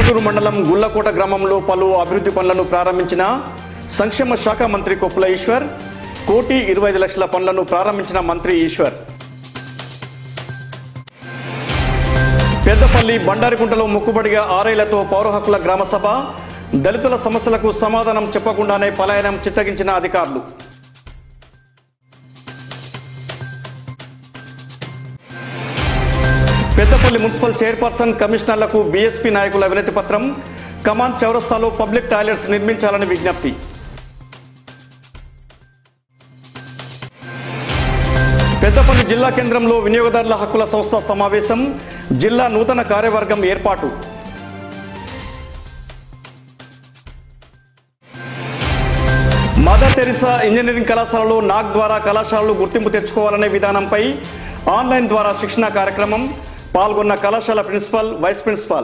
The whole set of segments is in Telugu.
ఏలూరు మండలం గుల్లకోట గ్రామంలో పలు అభివృద్ధి పనులను ప్రారంభించిన సంక్షేమ శాఖ మంత్రి కొప్పుల ఈశ్వర్ కోటి ఇరవై ఐదు లక్షల పనులను ప్రారంభించిన మంత్రి ఈశ్వర్ పెద్దపల్లి బండారికుంటలో మొక్కుబడిగా ఆరేళ్లతో పౌర హక్కుల గ్రామ సభ దళితుల సమస్యలకు సమాధానం చెప్పకుండానే పలాయనం చిత్తగించిన అధికారులు పెద్దపల్లి మున్సిపల్ చైర్పర్సన్ కమిషనర్లకు బీఎస్పీ నాయకుల వినతి పత్రం కమాన్ చౌరస్తాలో పబ్లిక్ టాయిలెట్స్ నిర్మించాలని విజ్ఞప్తి పెద్దపల్లి జిల్లా కేంద్రంలో వినియోగదారుల హక్కుల సంస్థ సమావేశం జిల్లా నూతన కార్యవర్గం ఏర్పాటు మదర్ తెరిసా ఇంజనీరింగ్ కళాశాలలో నాక్ ద్వారా కళాశాలలు గుర్తింపు తెచ్చుకోవాలనే విధానంపై ఆన్లైన్ ద్వారా శిక్షణ కార్యక్రమం పాల్గొన్న కళాశాల ప్రిన్సిపల్ వైస్ ప్రిన్సిపాల్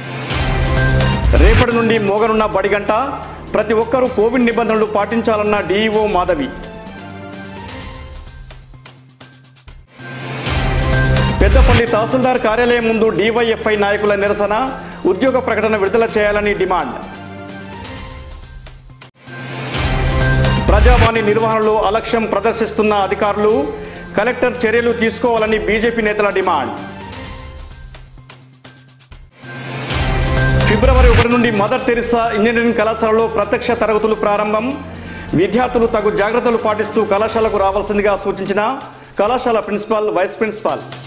రేపటి నుండి మోగనున్న బడిగంట ప్రతి ఒక్కరూ కోవిడ్ నిబంధనలు పాటించాలన్న డీఈఓ మాధవి పెద్దపల్లి తహసీల్దార్ కార్యాలయం ముందు డీవైఎఫ్ఐ నాయకుల నిరసన ఉద్యోగ ప్రకటన విడుదల చేయాలని డిమాండ్ ప్రజావాణి నిర్వహణలో అలక్ష్యం ప్రదర్శిస్తున్న అధికారులు కలెక్టర్ చర్యలు తీసుకోవాలని బీజేపీ నేతల డిమాండ్ ఫిబ్రవరి ఒకటి నుండి మదర్ తెరిసా ఇంజనీరింగ్ కళాశాలలో ప్రత్యక్ష తరగతులు ప్రారంభం విద్యార్థులు తగు జాగ్రత్తలు పాటిస్తూ కళాశాలకు రావాల్సిందిగా సూచించిన కళాశాల ప్రిన్సిపాల్ వైస్ ప్రిన్సిపాల్